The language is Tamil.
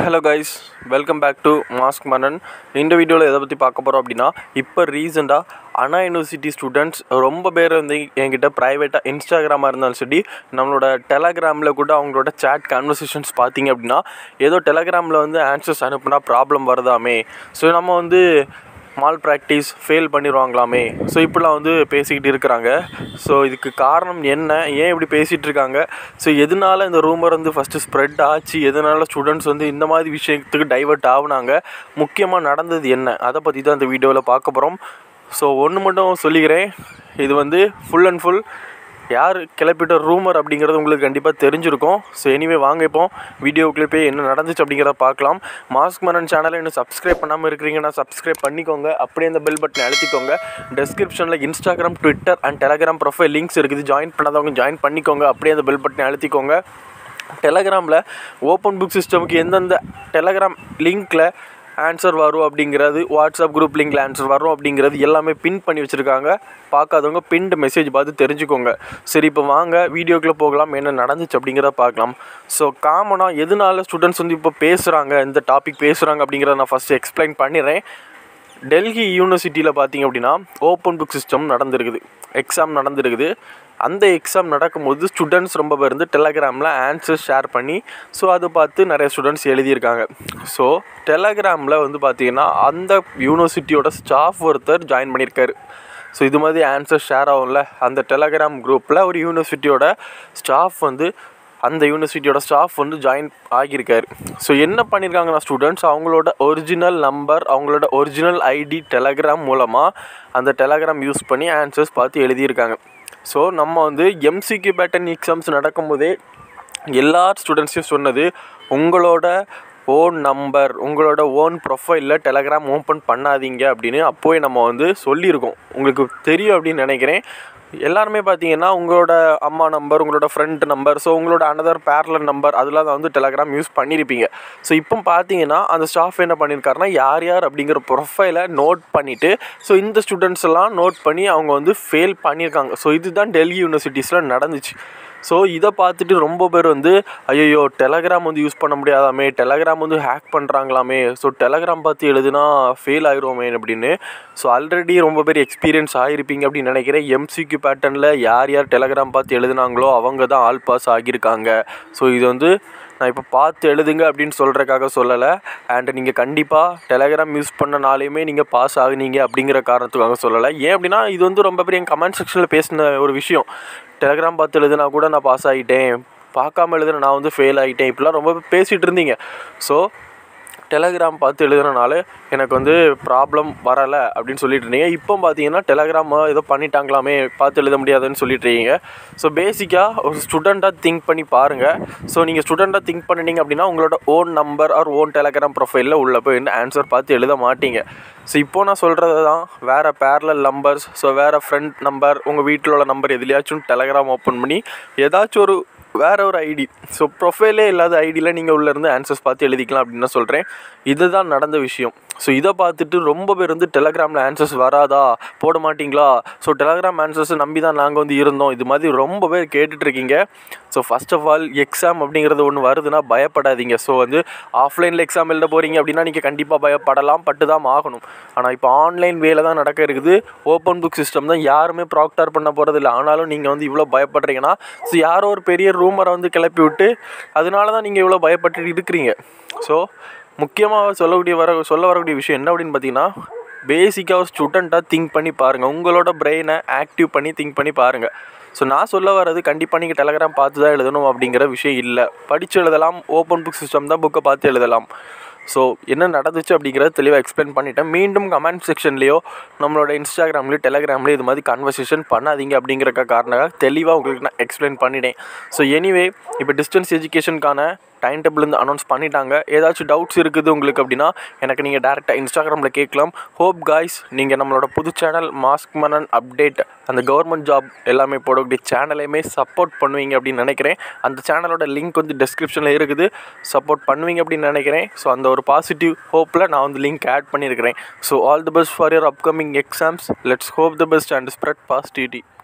hello guys welcome back to mask Mannan இந்த வீடியோவில் எதை பற்றி பார்க்க போகிறோம் அப்படின்னா இப்போ ரீசெண்டாக அண்ணா யூனிவர்சிட்டி ஸ்டூடெண்ட்ஸ் ரொம்ப பேர் வந்து என்கிட்ட ப்ரைவேட்டாக இன்ஸ்டாகிராமாக இருந்தாலும் சரி நம்மளோட டெலகிராமில் கூட அவங்களோட சேட் கான்வர்சேஷன்ஸ் பார்த்தீங்க அப்படின்னா ஏதோ டெலகிராமில் வந்து ஆன்சர்ஸ் அனுப்புனா ப்ராப்ளம் வருதாமே ஸோ நம்ம வந்து மால் ப்ராக்டிஸ் ஃபெயில் பண்ணிடுவாங்களாமே ஸோ இப்படிலாம் வந்து பேசிக்கிட்டு இருக்கிறாங்க ஸோ இதுக்கு காரணம் என்ன ஏன் இப்படி பேசிகிட்டு இருக்காங்க ஸோ எதனால இந்த ரூமர் வந்து ஃபஸ்ட்டு ஸ்ப்ரெட் ஆச்சு எதனால ஸ்டூடெண்ட்ஸ் வந்து இந்த மாதிரி விஷயத்துக்கு டைவர்ட் ஆகுனாங்க முக்கியமாக நடந்தது என்ன அதை பற்றி தான் இந்த வீடியோவில் பார்க்க போகிறோம் ஸோ ஒன்று மட்டும் சொல்லிக்கிறேன் இது வந்து ஃபுல் அண்ட் ஃபுல் யார் கிளப்பிட்ட ரூமர் அப்படிங்கிறது உங்களுக்கு கண்டிப்பாக தெரிஞ்சிருக்கும் ஸோ எனிவே வாங்க இப்போ வீடியோக்குள்ளே போய் என்ன நடந்துச்சு அப்படிங்கிறத பார்க்கலாம் மாஸ்க் மன்னன் சேனலை இன்னும் சப்ஸ்கிரைப் பண்ணாமல் இருக்கிறீங்கன்னா சப்ஸ்கிரைப் பண்ணிக்கோங்க அப்படியே அந்த பெல் பட்டனை அழுத்திக்கோங்க டெஸ்கிரிப்ஷனில் Instagram Twitter and Telegram profile links இருக்குது ஜாயின் பண்ணாதவங்க ஜாயின் பண்ணிக்கோங்க அப்படியே அந்த பெல் பட்டனை அழுத்திக்கோங்க டெலகிராமில் ஓப்பன் புக் சிஸ்டமுக்கு எந்தெந்த டெலகிராம் லிங்க்கில் ஆன்சர் வரும் அப்படிங்கிறது வாட்ஸ்அப் குரூப் லிங்கில் ஆன்சர் வரும் அப்படிங்கிறது எல்லாமே பின் பண்ணி வச்சுருக்காங்க பார்க்காதவங்க பின்டு மெசேஜ் பார்த்து தெரிஞ்சுக்கோங்க சரி இப்போ வாங்க வீடியோக்குள்ளே போகலாம் என்ன நடந்துச்சு அப்படிங்கிறத பார்க்கலாம் ஸோ காமனாக எதனால ஸ்டூடெண்ட்ஸ் வந்து இப்போ பேசுகிறாங்க இந்த டாபிக் பேசுகிறாங்க அப்படிங்கிறத நான் ஃபஸ்ட்டு எக்ஸ்பிளைன் பண்ணிடுறேன் டெல்லி யூனிவர்சிட்டியில் பார்த்தீங்க அப்படின்னா ஓப்பன் புக் சிஸ்டம் நடந்திருக்குது எக்ஸாம் நடந்திருக்குது அந்த எக்ஸாம் நடக்கும்போது ஸ்டூடெண்ட்ஸ் ரொம்ப பேர் வந்து டெலகிராமில் ஆன்சர்ஸ் ஷேர் பண்ணி ஸோ அதை பார்த்து நிறைய ஸ்டூடெண்ட்ஸ் எழுதியிருக்காங்க ஸோ டெலகிராமில் வந்து பார்த்தீங்கன்னா அந்த யூனிவர்சிட்டியோட ஸ்டாஃப் ஒருத்தர் ஜாயின் பண்ணியிருக்காரு ஸோ இது மாதிரி ஆன்சர் ஷேர் ஆகும்ல அந்த டெலகிராம் குரூப்பில் ஒரு யூனிவர்சிட்டியோட ஸ்டாஃப் வந்து அந்த யூனிவர்சிட்டியோட ஸ்டாஃப் வந்து ஜாயின் ஆகியிருக்காரு ஸோ என்ன பண்ணியிருக்காங்கன்னா ஸ்டூடெண்ட்ஸ் அவங்களோட ஒரிஜினல் நம்பர் அவங்களோட ஒரிஜினல் ஐடி டெலகிராம் மூலமாக அந்த டெலகிராம் யூஸ் பண்ணி ஆன்சர்ஸ் பார்த்து எழுதியிருக்காங்க ஸோ நம்ம வந்து எம்சிக்யூ பேட்டர்ன் எக்ஸாம்ஸ் நடக்கும்போதே எல்லா ஸ்டூடெண்ட்ஸையும் சொன்னது உங்களோட ஓன் நம்பர் உங்களோட ஓன் ப்ரொஃபைலில் டெலகிராம் ஓப்பன் பண்ணாதீங்க அப்படின்னு அப்போவே நம்ம வந்து சொல்லியிருக்கோம் உங்களுக்கு தெரியும் அப்படின்னு நினைக்கிறேன் எல்லாருமே பார்த்தீங்கன்னா உங்களோட அம்மா நம்பர் உங்களோட ஃப்ரெண்ட் நம்பர் ஸோ உங்களோட அனதர் பேரலர் நம்பர் அதெல்லாம் வந்து டெலகிராம் யூஸ் பண்ணியிருப்பீங்க ஸோ இப்போ பார்த்தீங்கன்னா அந்த ஸ்டாஃப் என்ன பண்ணியிருக்காருன்னா யார் யார் அப்படிங்கிற ப்ரொஃபைலை நோட் பண்ணிவிட்டு ஸோ இந்த ஸ்டூடெண்ட்ஸ் எல்லாம் நோட் பண்ணி அவங்க வந்து ஃபெயில் பண்ணியிருக்காங்க ஸோ இதுதான் டெல்லி யூனிவர்சிட்டிஸில் நடந்துச்சு ஸோ இதை பார்த்துட்டு ரொம்ப பேர் வந்து ஐயோ டெலகிராம் வந்து யூஸ் பண்ண முடியாதாமே டெலகிராம் வந்து ஹேக் பண்ணுறாங்களாமே ஸோ டெலகிராம் பார்த்து எழுதுனா ஃபெயில் ஆகிருவோமே அப்படின்னு ஸோ ஆல்ரெடி ரொம்ப பேர் எக்ஸ்பீரியன்ஸ் ஆகிருப்பீங்க அப்படின்னு நினைக்கிறேன் எம்சிக்யூ பேட்டர்னில் யார் யார் டெலகிராம் பார்த்து எழுதுனாங்களோ அவங்க தான் ஆல் பாஸ் ஆகியிருக்காங்க ஸோ இது வந்து நான் இப்போ பார்த்து எழுதுங்க அப்படின்னு சொல்கிறக்காக சொல்லலை அண்ட் நீங்கள் கண்டிப்பாக டெலகிராம் யூஸ் பண்ணனாலையுமே நீங்கள் பாஸ் ஆகுனீங்க அப்படிங்கிற காரணத்துக்காக சொல்லலை ஏன் அப்படின்னா இது வந்து ரொம்ப பெரிய கமெண்ட் செக்ஷனில் பேசின ஒரு விஷயம் டெலகிராம் பார்த்து எழுதுனா கூட நான் பாஸ் ஆகிட்டேன் பார்க்காம எழுதுன நான் வந்து ஃபெயில் ஆகிட்டேன் இப்படிலாம் ரொம்ப பேசிகிட்டு இருந்தீங்க ஸோ டெலகிராம் பார்த்து எழுதுனனால எனக்கு வந்து ப்ராப்ளம் வரலை அப்படின்னு சொல்லிட்டு இருந்தீங்க இப்போ பார்த்தீங்கன்னா டெலகிராம் ஏதோ பண்ணிட்டாங்களாமே பார்த்து எழுத முடியாதுன்னு சொல்லிட்டு இருக்கீங்க ஸோ பேசிக்காக ஒரு ஸ்டூடெண்ட்டாக திங்க் பண்ணி பாருங்கள் ஸோ நீங்கள் ஸ்டூடெண்ட்டாக திங்க் பண்ணிட்டீங்க அப்படின்னா உங்களோட own number or own Telegram ப்ரொஃபைலில் உள்ளே போய் ஆன்சர் பார்த்து எழுத மாட்டீங்க ஸோ இப்போ நான் சொல்கிறது தான் வேறு பேரலல் நம்பர்ஸ் ஸோ வேறு ஃப்ரெண்ட் நம்பர் உங்கள் வீட்டில் உள்ள நம்பர் எதுலையாச்சும் டெலகிராம் ஓப்பன் பண்ணி ஏதாச்சும் ஒரு வேறு ஒரு ஐடி ஸோ ப்ரொஃபைலே இல்லாத ஐடியில் நீங்கள் உள்ளேருந்து ஆன்சர்ஸ் பார்த்து எழுதிக்கலாம் அப்படின்னு நான் சொல்கிறேன் இதுதான் நடந்த விஷயம் ஸோ இதை பார்த்துட்டு ரொம்ப பேர் வந்து டெலகிராமில் ஆன்சர்ஸ் வராதா போட மாட்டிங்களா ஸோ டெலகிராம் ஆன்சர்ஸை நம்பி தான் நாங்கள் வந்து இருந்தோம் இது மாதிரி ரொம்ப பேர் கேட்டுட்ருக்கீங்க so first of all exam அப்படிங்கிறது ஒன்று வருதுன்னா பயப்படாதீங்க ஸோ வந்து ஆஃப்லைனில் எக்ஸாம் எழுத போகிறீங்க அப்படின்னா நீங்கள் கண்டிப்பாக பயப்படலாம் பட்டு தான் ஆகணும் ஆனால் இப்போ ஆன்லைன் வேலை தான் நடக்க இருக்குது ஓப்பன் புக் சிஸ்டம் தான் யாருமே ப்ராக்டர் பண்ண போகிறது இல்லை ஆனாலும் நீங்கள் வந்து இவ்வளோ பயப்படுறீங்கன்னா ஸோ யாரோ ஒரு பெரிய ரூமரை வந்து கிளப்பி விட்டு அதனால தான் நீங்கள் இவ்வளோ பயப்பட்டு இருக்கிறீங்க ஸோ முக்கியமாக சொல்லக்கூடிய வர சொல்ல வரக்கூடிய விஷயம் என்ன அப்படின்னு பார்த்தீங்கன்னா பேசிக்காக ஒரு ஸ்டூடெண்ட்டாக திங்க் பண்ணி பாருங்கள் உங்களோட பிரெயினை ஆக்டிவ் பண்ணி திங்க் பண்ணி பாருங்கள் ஸோ நான் சொல்ல வர்றது கண்டிப்பாக நீங்கள் டெலகிராம் பார்த்து தான் எழுதணும் அப்படிங்கிற விஷயம் இல்லை படித்து எழுதலாம் ஓப்பன் புக் சிஸ்டம் தான் புக்கை பார்த்து எழுதலாம் ஸோ என்ன நடந்துச்சு அப்படிங்கிறத தெளிவாக எக்ஸ்பிளைன் பண்ணிட்டேன் மீண்டும் கமெண்ட் செக்ஷன்லேயோ நம்மளோட இன்ஸ்டாகிராம்லேயோ டெலகிராம்லேயோ இது மாதிரி கன்வர்சேஷன் பண்ணாதீங்க அப்படிங்கிற காரணமாக தெளிவாக உங்களுக்கு நான் எக்ஸ்பிளைன் பண்ணிட்டேன் ஸோ எனிவே இப்போ டிஸ்டன்ஸ் எஜுகேஷனுக்கான டைம் டேபிள் வந்து அனௌன்ஸ் பண்ணிட்டாங்க ஏதாச்சும் டவுட்ஸ் இருக்குது உங்களுக்கு அப்படின்னா எனக்கு நீங்கள் டேரெக்டாக இன்ஸ்டாகிராமில் கேட்கலாம் ஹோப் காய்ஸ் நீங்கள் நம்மளோட புது சேனல் மாஸ்க் மனன் அப்டேட் அந்த கவர்மெண்ட் ஜாப் எல்லாமே போடக்கூடிய சேனலையுமே சப்போர்ட் பண்ணுவீங்க அப்படின்னு நினைக்கிறேன் அந்த சேனலோட லிங்க் வந்து டிஸ்கிரிப்ஷனில் இருக்குது சப்போர்ட் பண்ணுவீங்க அப்படின்னு நினைக்கிறேன் ஸோ அந்த ஒரு பாசிட்டிவ் ஹோப்பில் நான் வந்து லிங்க் ஆட் பண்ணியிருக்கிறேன் so all the best for your upcoming exams let's hope the best and spread positivity